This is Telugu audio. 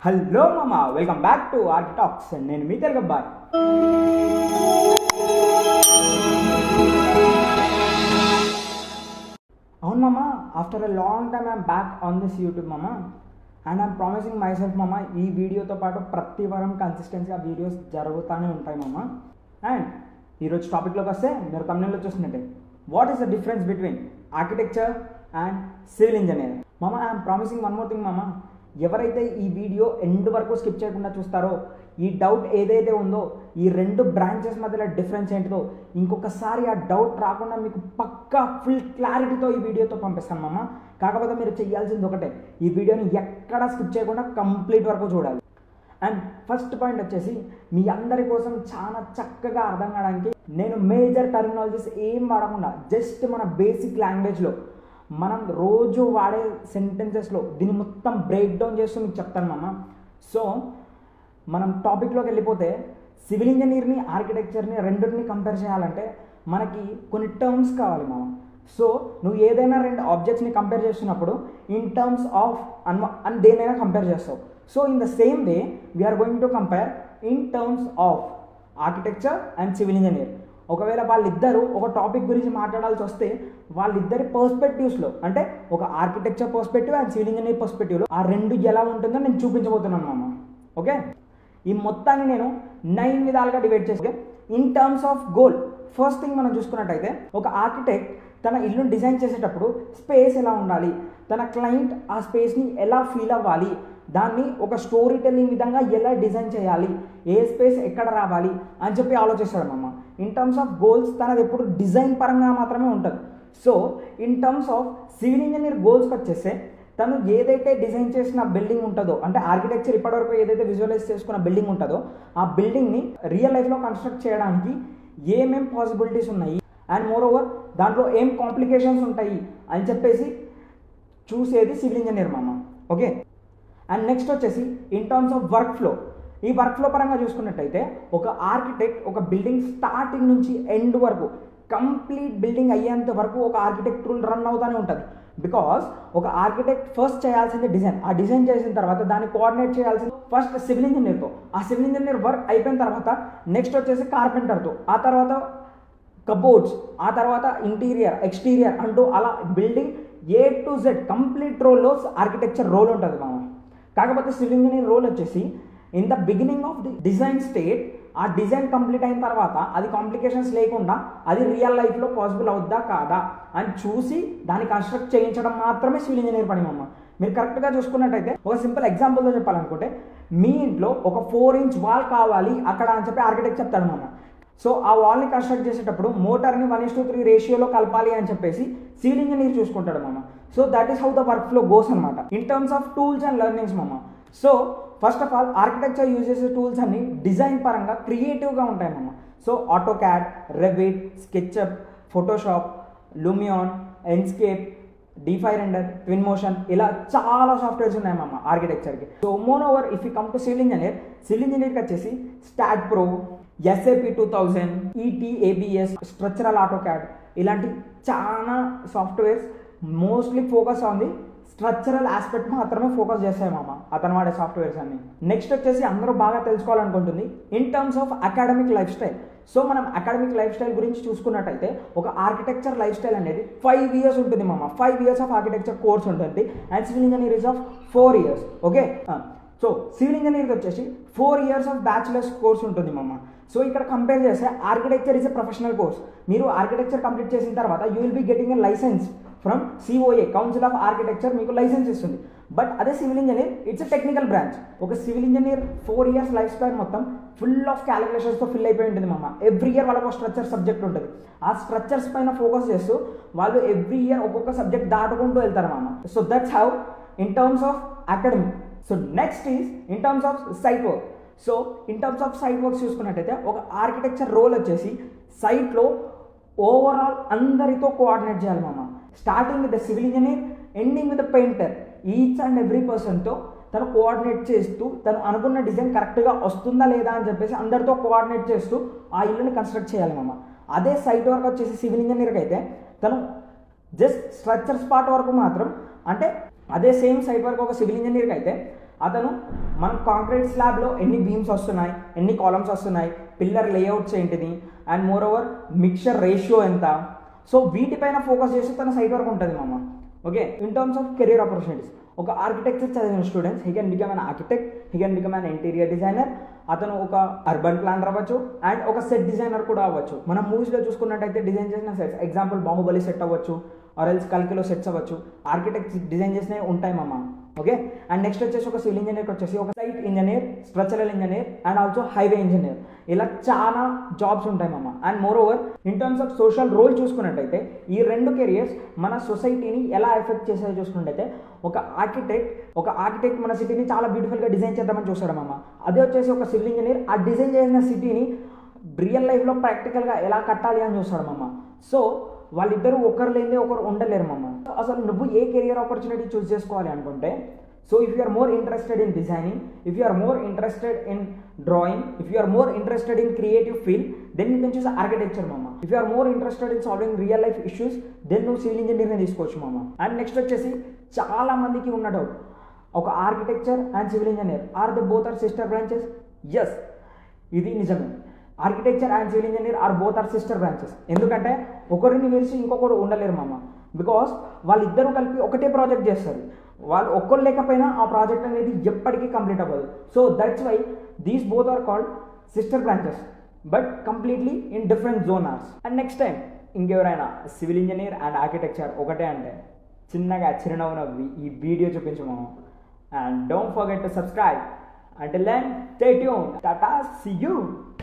హలో మామ welcome back to art talks నేను మీ తెలుగు అబ్బాయి అవును మామ after a long time I'm back on this YouTube మామ and I'm promising myself మామ ఈ వీడియోతో పాటు ప్రతి వారం కన్సిస్టెన్సీగా వీడియోస్ జరుగుతూనే ఉంటాయి మామ అండ్ ఈరోజు టాపిక్లోకి వస్తే మీరు తమిళలో చూస్తున్నట్టే what is the difference between architecture and civil engineer మామ I'm promising one more thing మామ ఎవరైతే ఈ వీడియో ఎండ్ వరకు స్కిప్ చేయకుండా చూస్తారో ఈ డౌట్ ఏదైతే ఉందో ఈ రెండు బ్రాంచెస్ మధ్యలో డిఫరెన్స్ ఏంటిదో ఇంకొకసారి ఆ డౌట్ రాకుండా మీకు పక్కా ఫుల్ క్లారిటీతో ఈ వీడియోతో పంపిస్తాను మామ కాకపోతే మీరు చేయాల్సింది ఒకటే ఈ వీడియోని ఎక్కడా స్కిప్ చేయకుండా కంప్లీట్ వరకు చూడాలి అండ్ ఫస్ట్ పాయింట్ వచ్చేసి మీ అందరి కోసం చాలా చక్కగా అర్థం కావడానికి నేను మేజర్ టర్మినాలజీస్ ఏం వాడకుండా జస్ట్ మన బేసిక్ లాంగ్వేజ్లో మనం రోజు వాడే సెంటెన్సెస్లో దీన్ని మొత్తం బ్రేక్ డౌన్ చేస్తూ మీకు చెప్తాను మామ సో మనం టాపిక్లోకి వెళ్ళిపోతే సివిల్ ఇంజనీర్ని ఆర్కిటెక్చర్ని రెండింటిని కంపేర్ చేయాలంటే మనకి కొన్ని టర్మ్స్ కావాలి మామ సో నువ్వు ఏదైనా రెండు ఆబ్జెక్ట్స్ని కంపేర్ చేస్తున్నప్పుడు ఇన్ టర్మ్స్ ఆఫ్ అన్ అని దేనైనా కంపేర్ చేస్తావు so in the same way we are going to compare in terms of architecture and civil engineer ఒకవేళ వాళ్ళిద్దరూ ఒక టాపిక్ గురించి మాట్లాడాల్సి వస్తే వాళ్ళిద్దరి పర్స్పెక్టివ్స్లో అంటే ఒక architecture perspective and civil engineer పర్స్పెక్టివ్లో ఆ రెండు ఎలా ఉంటుందో నేను చూపించబోతున్నాను మామ ఓకే ఈ మొత్తాన్ని నేను నైన్ విధాలుగా డివైడ్ చేసి in terms of goal first thing మనం చూసుకున్నట్టయితే ఒక ఆర్కిటెక్ట్ తన ఇల్లుని డిజైన్ చేసేటప్పుడు స్పేస్ ఎలా ఉండాలి తన క్లయింట్ ఆ స్పేస్ని ఎలా ఫీల్ అవ్వాలి దాన్ని ఒక స్టోరీ టెల్లింగ్ విధంగా ఎలా డిజైన్ చేయాలి ఏ స్పేస్ ఎక్కడ రావాలి అని చెప్పి ఆలోచిస్తాడు అమ్మ ఇన్ టర్మ్స్ ఆఫ్ గోల్స్ తనది ఎప్పుడు డిజైన్ పరంగా మాత్రమే ఉంటుంది so in terms of civil engineer గోల్స్కి వచ్చేస్తే తను ఏదైతే డిజైన్ చేసిన బిల్డింగ్ ఉంటుందో అంటే ఆర్కిటెక్చర్ ఇప్పటివరకు ఏదైతే విజువలైజ్ చేసుకున్న బిల్డింగ్ ఉంటుందో ఆ బిల్డింగ్ని రియల్ లైఫ్లో కన్స్ట్రక్ట్ చేయడానికి ఏమేం పాసిబిలిటీస్ ఉన్నాయి అండ్ మోర్ ఓవర్ దాంట్లో ఏం కాంప్లికేషన్స్ ఉంటాయి అని చెప్పేసి చూసేది సివిల్ ఇంజనీర్ మామ ఓకే అండ్ నెక్స్ట్ వచ్చేసి in terms of workflow ఈ వర్క్ ఫ్లో పరంగా చూసుకున్నట్టయితే ఒక ఆర్కిటెక్ట్ ఒక బిల్డింగ్ స్టార్టింగ్ నుంచి ఎండ్ వరకు కంప్లీట్ బిల్డింగ్ అయ్యేంత వరకు ఒక ఆర్కిటెక్ట్ రూల్ రన్ అవుతూనే ఉంటుంది బికాస్ ఒక ఆర్కిటెక్ట్ ఫస్ట్ చేయాల్సింది డిజైన్ ఆ డిజైన్ చేసిన తర్వాత దాన్ని కోఆర్డినేట్ చేయాల్సింది ఫస్ట్ సివిల్ ఇంజనీర్తో ఆ సివిల్ ఇంజనీర్ వర్క్ అయిపోయిన తర్వాత నెక్స్ట్ వచ్చేసి కార్పెంటర్తో ఆ తర్వాత కబోర్డ్స్ ఆ తర్వాత ఇంటీరియర్ ఎక్స్టీరియర్ అంటూ అలా building A to Z complete రోల్లో ఆర్కిటెక్చర్ రోల్ ఉంటుంది మామ కాకపోతే సివిల్ ఇంజనీర్ రోల్ వచ్చేసి in the beginning of the design state ఆ డిజైన్ కంప్లీట్ అయిన తర్వాత అది కాంప్లికేషన్స్ లేకుండా అది రియల్ లైఫ్లో పాసిబుల్ అవుద్దా కాదా అని చూసి దాన్ని కన్స్ట్రక్ట్ చేయించడం మాత్రమే సివిల్ ఇంజనీర్ పని మమ్మ మీరు కరెక్ట్గా చూసుకున్నట్టయితే ఒక సింపుల్ ఎగ్జాంపుల్తో చెప్పాలనుకుంటే మీ ఇంట్లో ఒక ఫోర్ ఇంచ్ వాల్ కావాలి అక్కడ అని చెప్పి ఆర్కిటెక్ట్ చెప్తాడు మామ సో ఆ వాల్ని కన్స్ట్రక్ట్ చేసేటప్పుడు మోటార్ని వన్ ఇస్ టూ త్రీ రేషియోలో కలపాలి అని చెప్పేసి సివిల్ ఇంజనీర్ చూసుకుంటాడు మామ so that is how the workflow goes అనమాట in terms of tools and learnings మామ so first of all architecture use చేసే టూల్స్ అన్ని డిజైన్ పరంగా క్రియేటివ్గా ఉంటాయి మామ so AutoCAD Revit SketchUp Photoshop Lumion Enscape D five render Twinmotion ఇలా చాలా సాఫ్ట్వేర్స్ ఉన్నాయి మామ ఆర్కిటెక్చర్కి so moreover if you come to civil engineer civil ఇంజనీర్కి వచ్చేసి STAAD Pro SAP two thousand ETABS structural AutoCAD ఇలాంటి చాలా softwares mostly focus on the structural aspect మాత్రమే ఫోకస్ చేస్తాయి మామ అతను వాడే సాఫ్ట్వేర్స్ అన్ని నెక్స్ట్ వచ్చేసి అందరూ బాగా తెలుసుకోవాలనుకుంటుంది in terms of academic lifestyle so మనం అకాడమిక్ లైఫ్ స్టైల్ గురించి చూసుకున్నట్టయితే ఒక ఆర్కిటెక్చర్ లైఫ్ స్టైల్ అనేది ఫైవ్ ఇయర్స్ ఉంటుంది మామ five years of architecture course ఉంటుంది and civil engineer is of four years okay so civil ఇంజనీర్కి వచ్చేసి four years of bachelors course ఉంటుంది మమ్మ సో ఇక్కడ కంపేర్ చేస్తే architecture is a professional course మీరు ఆర్కిటెక్చర్ కంప్లీట్ చేసిన తర్వాత you will be getting a license from COA council of architecture మీకు లైసెన్స్ ఇస్తుంది బట్ అదే civil engineer it's a technical branch ఒక civil engineer four years lifespan మొత్తం ఫుల్ ఆఫ్ క్యాలిక్యులేషన్స్తో ఫిల్ అయిపోయి ఉంటుంది మమ్మ ఎవ్రీ ఇయర్ వాళ్ళకి ఒక స్ట్రక్చర్ సబ్జెక్ట్ ఉంటుంది ఆ స్ట్రక్చర్స్ పైన ఫోకస్ చేస్తూ వాళ్ళు ఎవ్రీ ఇయర్ ఒక్కొక్క సబ్జెక్ట్ దాటుకుంటూ వెళ్తారు మామ so that's how in terms of academic so next is in terms of site work so in terms of site works చూసుకున్నట్టయితే ఒక ఆర్కిటెక్చర్ రోల్ వచ్చేసి సైట్లో ఓవరాల్ అందరితో కోఆర్డినేట్ చేయాలి మామ starting with the civil engineer ending with the painter each and every పర్సన్తో తను కోఆర్డినేట్ చేస్తూ తను అనుకున్న డిజైన్ కరెక్ట్గా వస్తుందా లేదా అని చెప్పేసి అందరితో కోఆర్డినేట్ చేస్తూ ఆ ఇల్లుని కన్స్ట్రక్ట్ చేయాలి మామ అదే సైట్ వర్క్ వచ్చేసి సివిల్ ఇంజనీర్కి అయితే తను జస్ట్ స్ట్రక్చర్స్ పార్ట్ వరకు మాత్రం అంటే అదే సేమ్ సైట్ వర్క్ ఒక సివిల్ ఇంజనీర్కి అయితే అతను మన కాంక్రీట్ స్లాబ్లో ఎన్ని బీమ్స్ వస్తున్నాయి ఎన్ని కాలమ్స్ వస్తున్నాయి పిల్లర్ లేఅవుట్స్ ఏంటిది and moreover mixture ratio ఎంత సో వీటిపైన ఫోకస్ చేస్తే తన సైట్ వరకు ఉంటుంది మామ okay in terms of career opportunities ఒక ఆర్కిటెక్చర్ చదివిన students he can become an architect he can become an interior designer అతను ఒక అర్బన్ ప్లానర్ అవ్వచ్చు అండ్ ఒక సెట్ డిజైనర్ కూడా అవ్వచ్చు మనం మూవీస్లో చూసుకున్నట్టయితే డిజైన్ చేసిన సెట్స్ ఎగ్జాంపుల్ బాహుబలి సెట్ అవ్వచ్చు ఆర్ ఎల్స్ కల్కిలో సెట్స్ అవ్వచ్చు ఆర్కిటెక్ట్ డిజైన్ చేసినవి ఉంటాయి మామ ఓకే అండ్ నెక్స్ట్ వచ్చేసి ఒక సివిల్ ఇంజనీర్ వచ్చేసి ఒక site engineer structural engineer and also highway engineer ఇలా చాలా జాబ్స్ ఉంటాయి మామ and moreover in terms of social role చూసుకున్నట్టయితే ఈ రెండు కెరియర్స్ మన సొసైటీని ఎలా ఎఫెక్ట్ చేసేది చూసుకున్నట్టయితే ఒక ఆర్కిటెక్ట్ ఒక ఆర్కిటెక్ట్ మన సిటీని చాలా బ్యూటిఫుల్గా డిజైన్ చేద్దామని చూస్తాడు మామ అదే వచ్చేసి ఒక సివిల్ ఇంజనీర్ ఆ డిజైన్ చేసిన సిటీని రియల్ లైఫ్లో ప్రాక్టికల్గా ఎలా కట్టాలి అని చూస్తాడు మామ సో వాళ్ళిద్దరూ ఒకరు లేనిదే ఒకరు ఉండలేరు మమ్మ అసలు నువ్వు ఏ కెరియర్ ఆపర్చునిటీ చూస్ చేసుకోవాలి అనుకుంటే so if you are more interested in designing if you are more interested in drawing if you are more interested in creative field then you can choose architecture మమ్మ if you are more interested in solving real life issues then నువ్వు సివిల్ ఇంజనీరింగ్ తీసుకోవచ్చు మమ్మ అండ్ నెక్స్ట్ వచ్చేసి చాలా మందికి ఉన్న డౌట్ ఒక architecture and civil engineer are the both are sister branches yes ఇది నిజమే architecture and civil engineer are both are sister branches ఎందుకంటే ఒకరిని విరిచి ఇంకొకరు ఉండలేరు మామ బికాస్ వాళ్ళిద్దరూ కలిపి ఒకటే ప్రాజెక్ట్ చేస్తారు వాళ్ళు ఒక్కరు లేకపోయినా ఆ ప్రాజెక్ట్ అనేది ఎప్పటికీ కంప్లీట్ అవ్వదు so that's why these both are called sister branches but completely in different zone ఆర్స్ అండ్ నెక్స్ట్ టైం ఇంకెవరైనా సివిల్ ఇంజనీర్ అండ్ ఆర్కిటెక్చర్ ఒకటే అంటే చిన్నగా చిరునవ్వు నవ్వి ఈ వీడియో చూపించము and don't forget to subscribe Until then, stay tuned. Tata, see you.